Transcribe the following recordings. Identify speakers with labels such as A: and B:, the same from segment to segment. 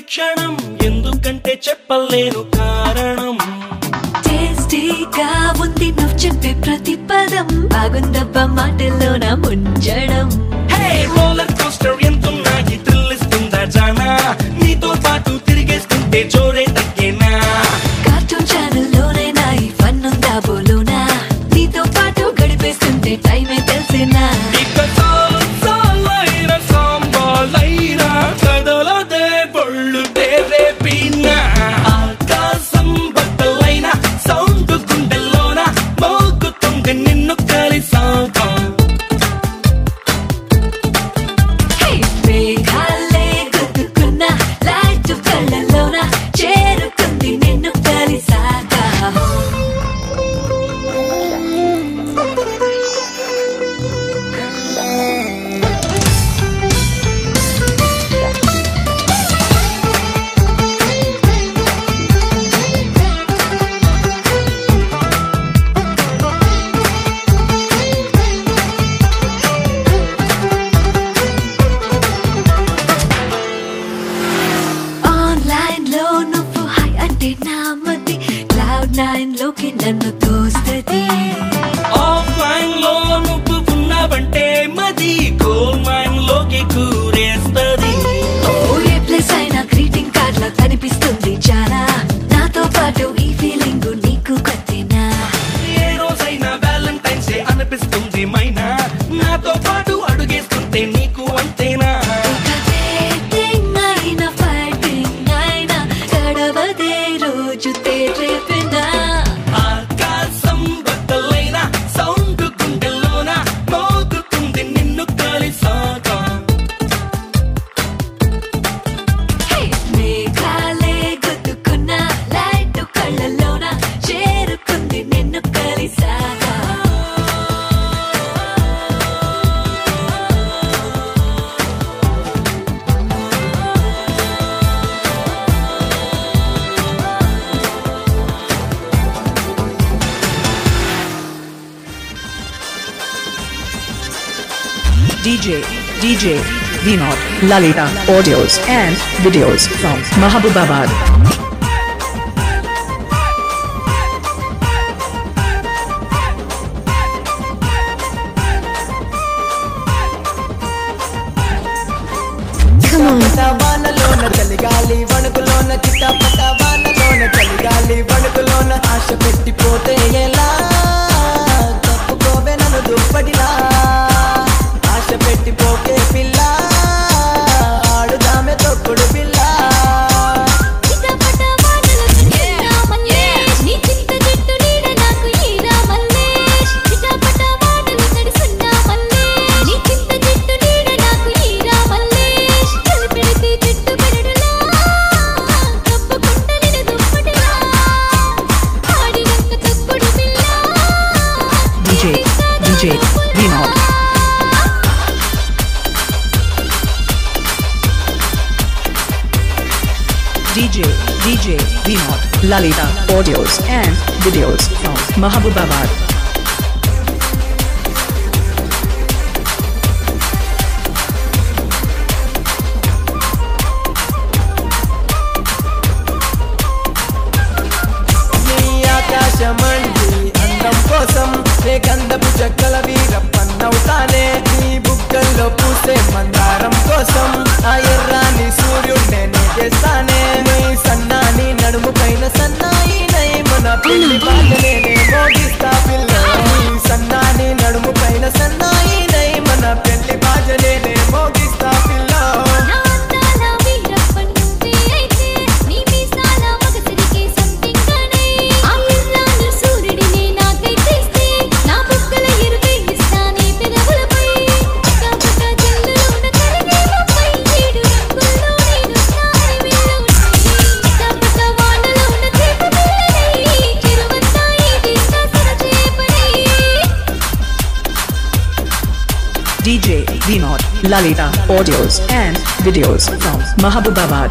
A: క్షణం ఎందుకంటే చెప్పలేను కారణం
B: టేస్టీగా ఉంది నువ్వు చెప్పే ప్రతి పదం బాగుందబ్బా మాటల్లోన ముంచడం
A: హే రోలర్ కోస్టర్ ఎంతున్నా ఈ థ్రిల్ ఇస్తుందా జానా నీతో పాటు తిరిగేస్తుంటే జోరే తగ్గేనా
B: కార్టూన్ ఛానల్లోనైనా ఈ ఫన్ ఉందా బోలోనా నీతో పాటు గడిపేస్తుంటే టైమే తెలిసేనా
A: ఇక చాలు చాలైన సాంబాలైన కదలదే బొళ్ళు తెరేపిన ఆకాశం బట్టలైన సౌండ్ గుండెల్లోన మోగుతుంది నిన్ను కలిసాక
B: హే, మేఘాలే గుద్దుకున్న లైట్ కళ్ళలోన చేరుకుంది నిన్ను కలిసాక ఆన్లైన్ లో నువ్వు హై అంటే నా మతి క్లౌడ్ నైన్ లోకి నన్ను తోస్తది
A: ఆఫ్లైన్ లో నువ్వు ఉన్నావంటే మది గోల్ మైన్ లోకి కూరేస్తది
B: ఓ ఏ ప్లేస్ అయినా గ్రీటింగ్ కార్డ్ లా కనిపిస్తుంది చాలా నాతో పాటు ఈ ఫీలింగ్ నీకు కొత్తేనా
A: ఏ రోజైనా వ్యాలంటైన్స్ డే అనిపిస్తుంది మైనా నాతో పాటు అడుగేస్తుంటే నీకు అంతేనా
B: ఇక dating అయినా fighting అయినా గడవదే రోజు తేరేపినా
A: ఆకాశం బద్దలైన సౌండ్ గుండెల్లోన మోగుతుంది నిన్ను కలిసాక
B: హే, మేఘాలే గుద్దుకున్న లైట్ కళ్ళలోన చేరుకుంది నిన్ను కలిసాక
C: DJ, DJ, Vinod, Lalita, audios and videos from Mahabubabad.
D: వానలోన చలిగాలి వణుకులోన చిట్టపట వానలోన చలిగాలి వణుకులోన ఆశ పెట్టిపోతే ఎలా తప్పుకోవే నన్ను దుప్పటిలా ఆశ పెట్టిపోకే పిల్ల ఆడుదామె తొక్కుడు పిల్ల
E: చిటపట వానలు చిన్న మల్లేష్ నీ చింత చెట్టు నీడ నాకు ఈరా మల్లేష్ చిటపట వానలు తడిసున్న మల్లేష్ నీ చింత చెట్టు నీడ నాకు ఈరా మల్లేష్ కలిపెడితే చెట్టు పెరడులా కప్పుకుంట నిన్ను దుప్పటిలా ఆడినంక తొక్కుడు పిల్ల
C: DJ, DJ, Vinod. DJ, DJ, Vinod, Lalita, audios and videos from Mahabubabad.
D: నీ ఆకాశమండి అందం కోసం ఏ గంధపు చెక్కల వీరప్పన్నవుతానే నీ బుగ్గల్లో పూసే మందారం కోసం ఆ ఎర్రాని సూర్యుడినే నే చేస్తానే నీ సన్నాని నడుము పైన సన్నాయి నై మన పెళ్లి బాటనే నే మోగిస్తా పిల్ల నీ సన్నాని నడుము పైన సన్నాయి నై మన పెళ్లి బాటనే నే మోగిస్తా పిల్ల
E: నా అందాల వీరప్పన్ నువ్వే అయితే నీ మీసాల మగసిరికే సంథింగ్ అనే ఆ పిల్లాని సూర్యుడిని నాకై తెస్తే నా బుగ్గల ఎరుపై ఇస్తానే పెదవులపై చికాపక జల్లులోన కలిగే ముప్పై ఏడు రంగుల్లో నేను స్నాని వెళ్ళవున్నాయి చికాపక వానలోన చేప పిల్లనై చెరువంతా ఈ తీస్తా సరచేపనై
C: DJ, Vinod, Lalita, audios and videos from Mahabubabad.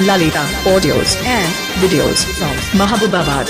C: Lalita audios and videos from Mahabubabad.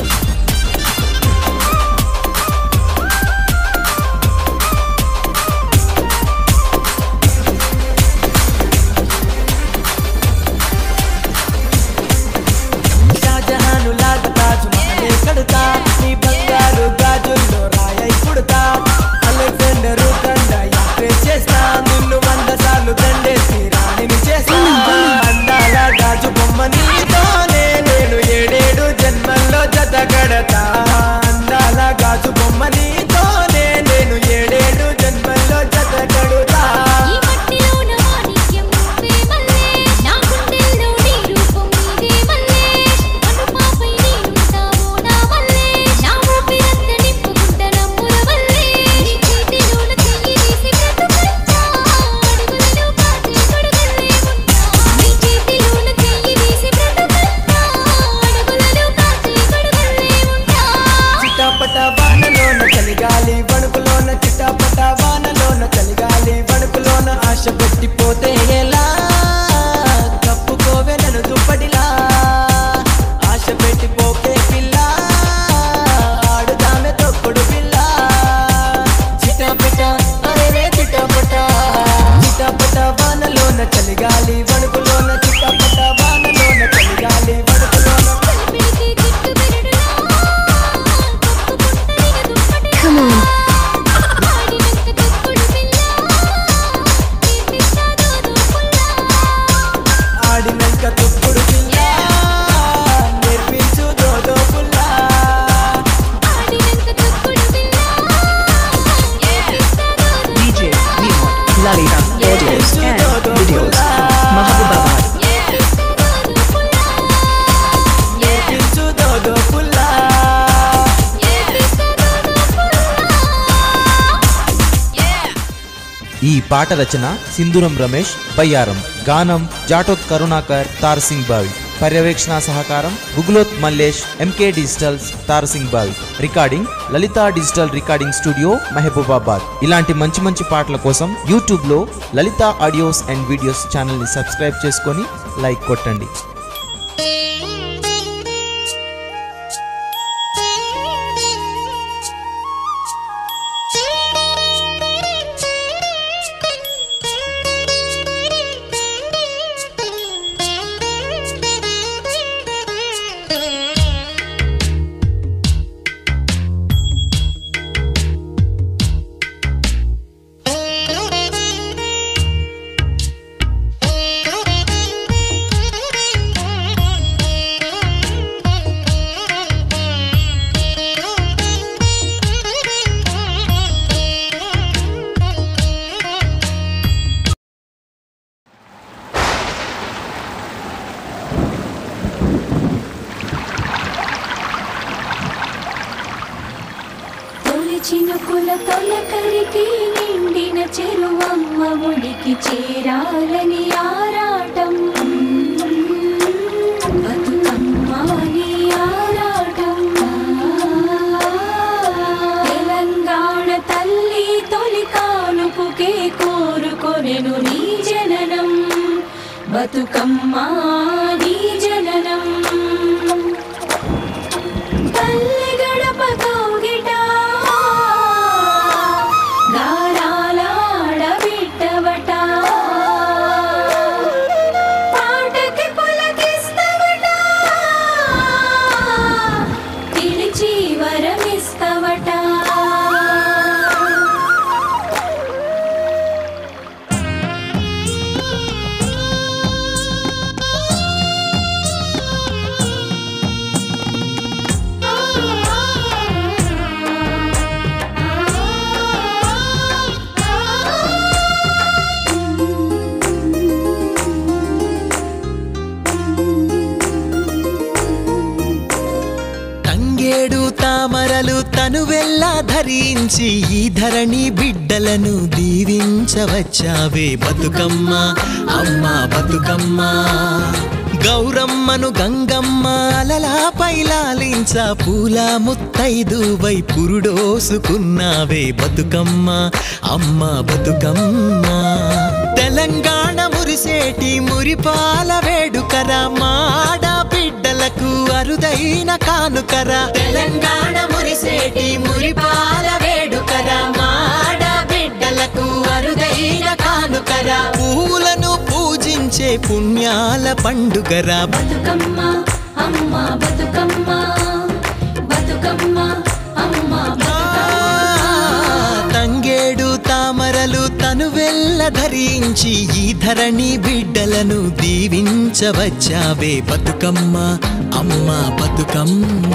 D: Shah Jahan లాగా తాజు మహలే కడతా నీ బంగారు గాజుల్లో రాయై పుడతా అలెగ్జాండరు కండ యాత్ర చేస్తా నిన్ను వంద సార్లు దండేసి రాణిని చేస్తా అందాల గాజు బొమ్మ నీతోనే నేను ఏడేడు జన్మల్లో జత కడతా అందాల గాజు బొమ్మ నీతోనే నేను ఏడేడు జన్మల్లో జత కడుతా
E: ఈ మట్టిలోన మాణిక్యం నువ్వే మల్లే నా గుండెల్లో నీ రూపం నీదే మల్లే అనుపాపై నీవుంటావో నా వల్లే నా ఊపిరంత నింపుకుంట నమ్ముల వల్లే నీ చేతిలోన చెయ్యి వేసి బ్రతుకుంటా అడుగులలో కాచే గొడుగుల్లే ఉంటా నీ చేతిలోన చెయ్యి వేసి బ్రతుకుంటా అడుగులలో కాచే గొడుగుల్లే ఉంటా
D: చిటాపట వానలోన చలిగాలి వణుకులోన చిటాపట వానలోన చలిగాలి వణుకులోన ఆశ పెట్టిపోతే ఎలా కప్పుకోవే నన్ను దుప్పటిలా ఆశ పెట్టిపోకే పిల్ల ఆడుదామె తొక్కుడు పిల్ల చిటాపట అరే చిటాపట చిటాపట వానలోన చలిగాలి వణుకులోన చిటాపట వానలోన చలిగాలి వణుకులోన
E: కలిపిడితే గిట్టు బెరడులా కప్పుకుంటనిగ దుప్పటిలా ఆడినంత తొక్కుడు పిల్ల తీపిస్తాదో దూపుల్లా
D: ఆడినంక తుప్పుడు పిల్ల నేర్పించు దోదో పుల్ల
E: ఆడినంత తొక్కుడు పిల్ల తీపిస్తాదో
C: DJ Vinod Lalita audios and videos from Mahabubabad.
E: తీపిస్తాదో దూపుల్లా
D: నేర్పించు దోదో పుల్ల
E: తీపిస్తాదో దూపుల్లా
F: ఈ పాట రచన సింధూరం రమేష్ బయ్యారం గానం జాటోత్ కరుణాకర్ తారసింగ్ బావి పర్యవేక్షణ సహకారం గుగులోత్ మల్లేష్ ఎంకే డిజిటల్స్ తారసింగ్ బావి రికార్డింగ్ లలిత డిజిటల్ రికార్డింగ్ స్టూడియో మహబూబాబాద్ ఇలాంటి మంచి మంచి పాటల కోసం యూట్యూబ్ లో లలిత ఆడియోస్ అండ్ వీడియోస్ ఛానల్ ని సబ్స్క్రైబ్ చేసుకొని లైక్ కొట్టండి
B: తొలి చినుకుల తొలకరికి నిండిన చెరువమ్మ ఒడికి చేరాలని ఆరాటం బతుకమ్మ అని ఆరాటం తెలంగాణ తల్లి తొలి కానుపుకే కోరుకొనెను నీ జననం బతుకమ్మ నీ జననం పల్లె గడప కౌగిట గారాలాడ బిడ్డవట పాటకి పులకిస్తవట పిలిచి వరమిస్తవట
G: తంగేడు తామరలు తనువెల్లా ధరించి ఈ ధరణి బిడ్డలను దీవించవచ్చావే బతుకమ్మ అమ్మ బతుకమ్మ గౌరమ్మను గంగమ్మ అలలాపై లాలించ పూల ముత్తైదువై పురుడోసుకున్నావే బతుకమ్మ అమ్మ బతుకమ్మ తెలంగాణ మురిసేటి మురిపాల వేడుకర మాడ బిడ్డలకు అరుదైన కానుకరా తెలంగాణ మురిసేటి మురిపాల వేడుకరా మాడ బిడ్డలకు అరుదైన కానుకరా పూలను పూజించే పుణ్యాల పండుగరా
E: బతుకమ్మ అమ్మ బతుకమ్మ బతుకమ్మ అమ్మ
G: తంగేడు తామరలు తను వెళ్ళ ధరించి ఈ ధరణి బిడ్డలను దీవించవచ్చావే బతుకమ్మ అమ్మ బతుకమ్మ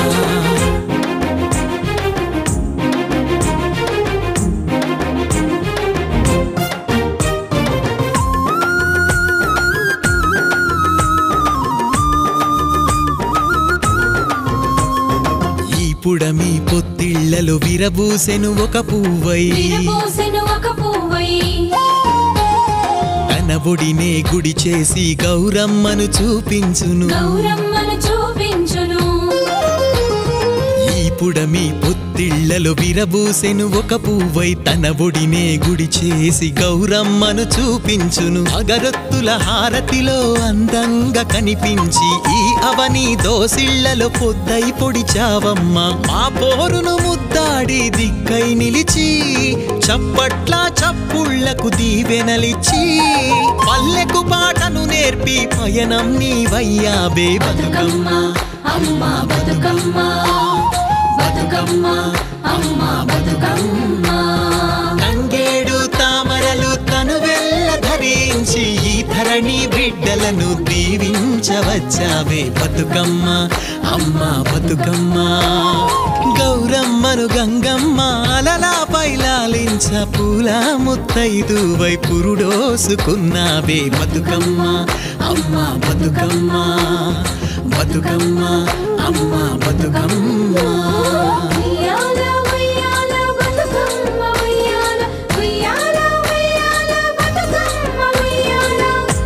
G: ఈ పుడమి పొత్తిళ్లలో విరబూసెను ఒక పువ్వై
E: విరబోసెను ఒక పువ్వై
G: తన ఒడినే గుడి చేసి గౌరమ్మను చూపించును
E: గౌరమ్మను చూపించును
G: ఈ పుడమి పొత్తిళ్లలో విరబూసెను ఒక పువ్వై తన ఒడినే గుడి చేసి గౌరమ్మను చూపించును అగరొత్తుల హారతిలో అందంగా కనిపించి ఈ అవని దోసిళ్లలో పొద్దై పొడిచావమ్మ మా పోరును ముద్దాడి దిక్కై నిలిచి చప్పట్ల చప్పుళ్లకు దీవెనలిచ్చి పల్లెకు పాటను నేర్పి పయనం నీవయ్యాబే బతుకమ్మ
E: అమ్మ బతుకమ్మ బతుకమ్మ అమ్మ బతుకమ్మ
G: తంగేడు తామరలు తను వెళ్ళ ధరించి ఈ ధరణి బిడ్డలను దీవించవచ్చావే బతుకమ్మ అమ్మ బతుకమ్మ గౌరమ్మను గంగమ్మ అలలా పైలాలించ పూల ముత్తైదు వైపురుడోసుకున్నావే బతుకమ్మ అమ్మ బతుకమ్మ బతుకమ్మ అమ్మ బతుకమ్మ
E: ఉయ్యాల ఉయ్యాల బతుకమ్మ ఉయ్యాల ఉయ్యాల ఉయ్యాల బతుకమ్మ ఉయ్యాల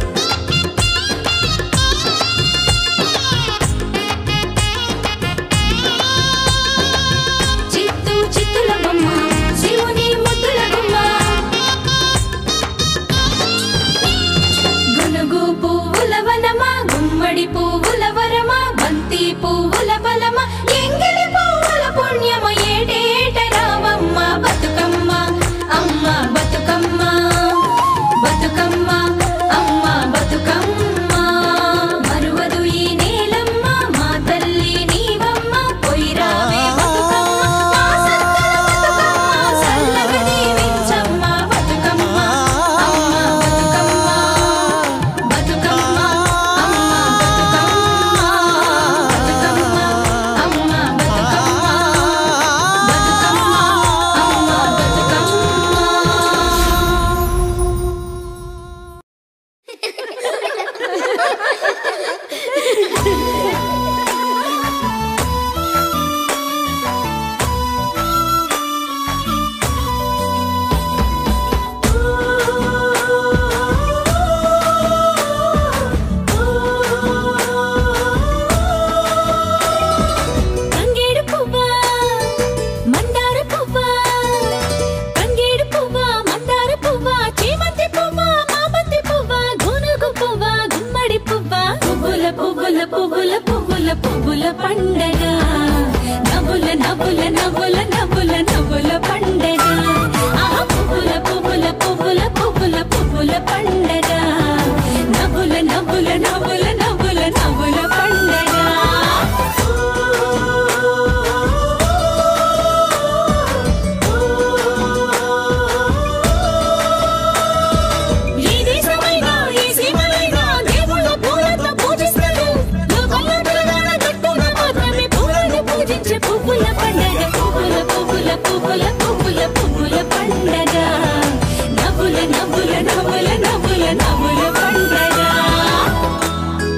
E: చిత్తు చిత్తుల బొమ్మ శివుని ముద్దుల బొమ్మ గునుగు పువ్వుల వనమ గుమ్మడి పువ్వుల వరమ బంతి పువ్వుల బలమ ఎంగిలి పువ్వుల పుణ్యమ ఏటేట రావమ్మ బతుకమ్మ అమ్మ బతుకమ్మ బతుకమ్మ అమ్మ బతుకమ్మ మరువదు ఈ నేలమ్మ మా తల్లి నీవమ్మ పొయ్యిరావే బతుకమ్మ మా సత్తల బతుకమ్మ సల్లగా దీవించమ్మ బతుకమ్మ అమ్మ బతుకమ్మ బతుకమ్మ అమ్మ బతుకమ్మ బతుకమ్మ అమ్మ బతుకమ్మ బతుకమ్మ అమ్మ బతుకమ్మ తంగేడు పువ్వా మందార పువ్వా తంగేడు పువ్వా మందార పువ్వా చేమంతి పువ్వా మాబంతి పువ్వా గునుగు పువ్వా గుమ్మడి పువ్వా పువ్వుల పువ్వుల పువ్వుల పువ్వుల పువ్వుల పండగ నవ్వుల నవ్వుల నవ్వుల నవ్వుల నవ్వుల పండగ ఆహా పువ్వుల పువ్వుల పువ్వుల పువ్వుల పువ్వుల పండగ నవ్వుల నవ్వుల నవ్వుల నవ్వుల నవ్వుల పండగ ఏ దేశమైనా ఏ సీమలైనా దేవుళ్ళ పూలతో పూజిస్తారు లోకంలో తెలంగాణ గట్టున మాత్రమే పూలను పూజించే పువ్వుల పండగ పువ్వుల పువ్వుల పువ్వుల పువ్వుల పువ్వుల పండగ నవ్వుల నవ్వుల నవ్వుల నవ్వుల నవ్వుల పండగ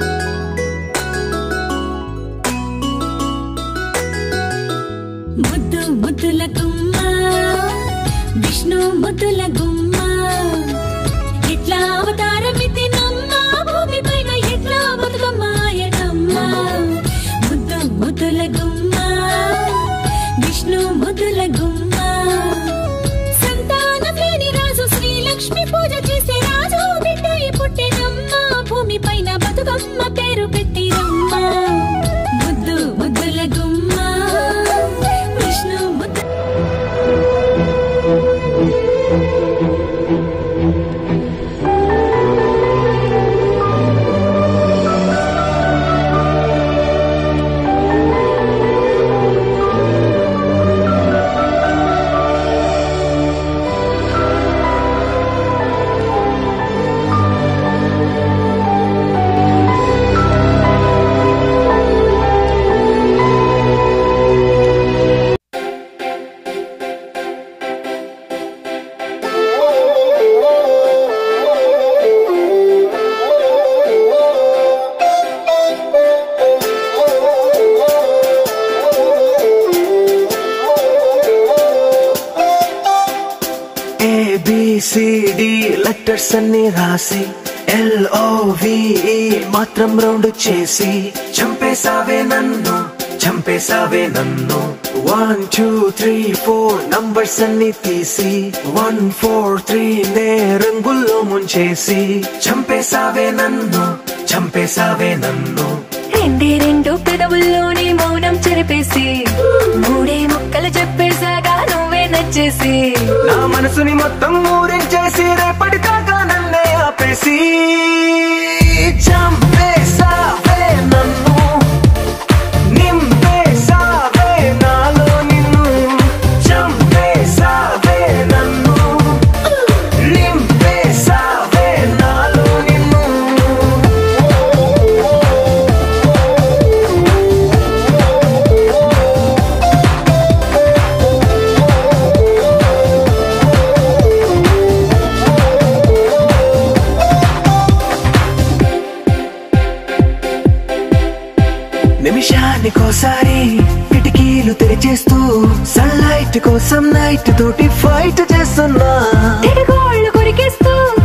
H: ఏబిసిడి లెటర్స్ అన్ని రాసి ఎల్ఓవిఈ మాత్రం రౌండ్ చేసి చంపేసావే నన్ను చంపేసావే నన్ను one two three four numbers అన్ని తీసి వన్ ఫోర్ త్రీ నే రంగుల్లో ముంచేసి చంపేసావే నన్ను చంపేసావే నన్ను
B: రెండే రెండు పెదవుల్లోని మౌనం చెరిపేసి మూడే ముక్కలు చెప్పేసాగా నువ్వే నచ్చేసి
H: నా మనసుని మొత్తం ఊరించేసి రేపటి దాకా నన్నే ఆపేసి చంపేసావే నన్ను నింపేసావే నాలో నిన్ను చంపేసావే నన్ను నింపేసావే నాలో నిన్ను నిమిషానికోసారి కిటికీలు తెరిచేస్తూ సన్లైట్ కోసం నైట్ తోటి ఫైట్ చేస్తున్నా
B: తిరగోళ్ళు కొరికేస్తూ